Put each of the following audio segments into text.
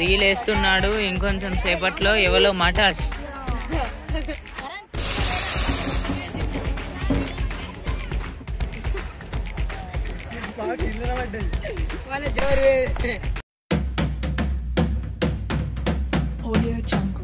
Reel వేస్తున్నాడు ఇంకొంచెం సేపట్లో ఎవరో మటాస్ Audio Jungle.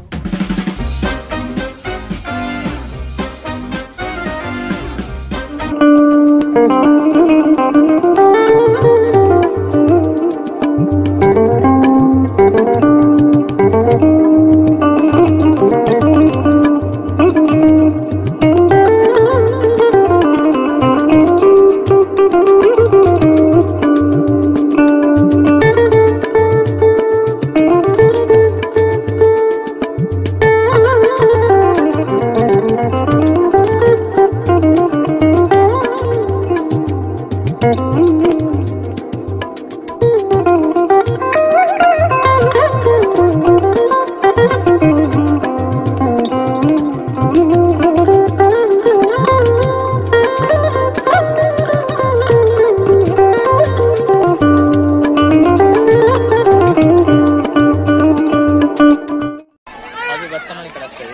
అది బతుకమ్మ ఇక్కడ వస్తుంది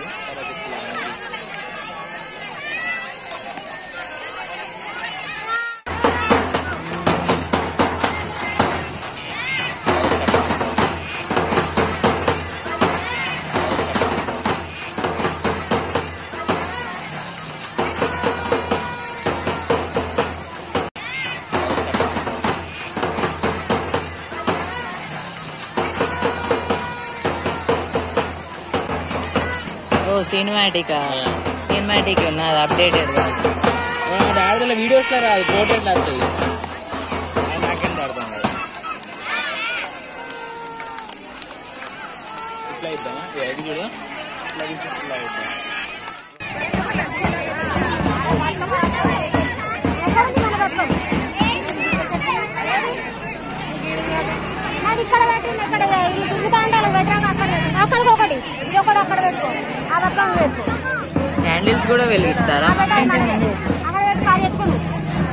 ఓ సినిమాటికా సినిమాటిక్ ఉన్నది అప్డేటెడ్ ఆడదల వీడియోస్ లో రాదు పోర్ట్రేట్ వస్తుంది నాకేం అర్థం కాదు ఇట్లా ఇద్దామా ఇది చూడు ఇట్లా తీసి ఇట్లా ఇద్దాం నాది ఇక్కడ పెట్టి ఇక్కడ ఇల్లు తిరుగుతా ఉండాలి పెట్టాక అక్కడ పెట్టు. అక్కడికి ఒకటి ఇది ఒకటి అక్కడ పెట్టుకో ఆ పక్కన పెట్టుకో క్యాండిల్స్ కూడా వెలిగిస్తారా ఆ పెట్టాలి మనకి. అక్కడ పెట్టి కాలు ఎత్తుకో నువ్వు.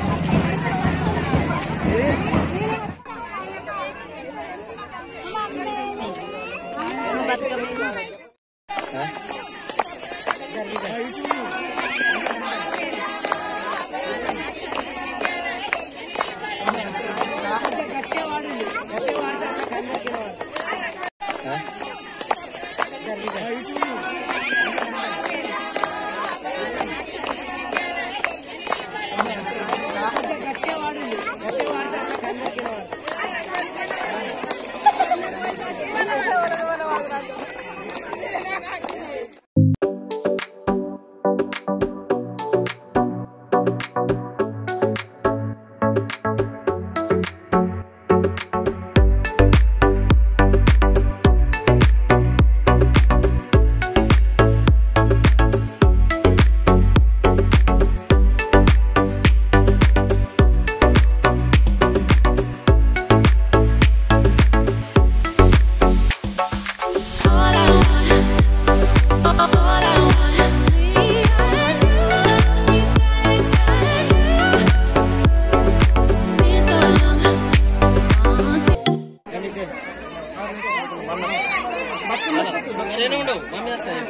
నేను ఉండు మమ్మీ వస్తుంది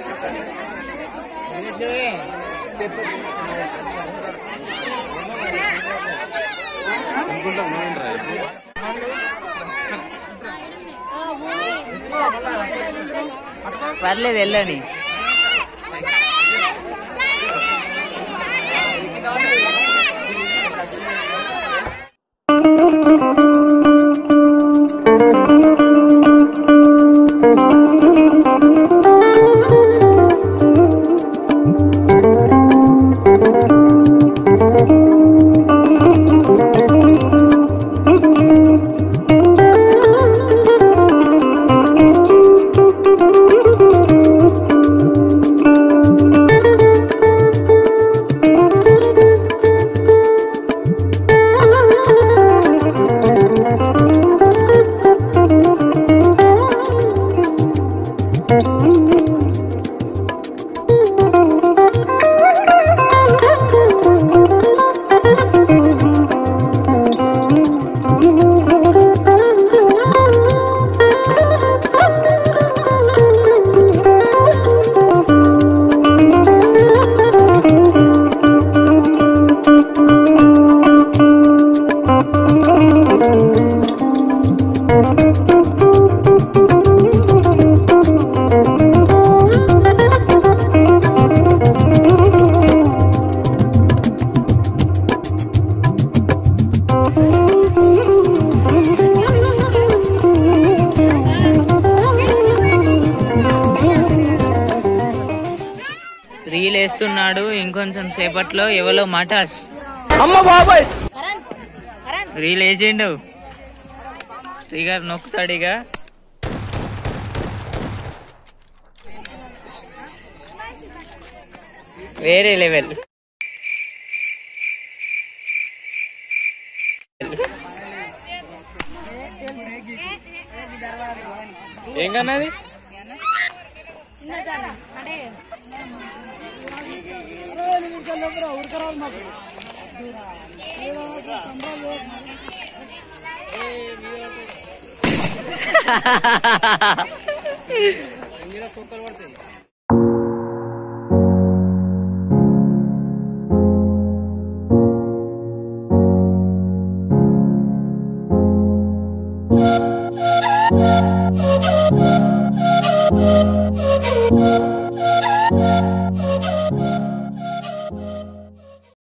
పర్లేదు వెళ్ళని వస్తున్నాడు ఇంకొంచెం సేపట్లో ఎవలో మటాస్ రీల్ వేసిండు ట్రిగర్ నొక్కుతాడు ఇక వేరే లెవెల్ ఏం కన్నది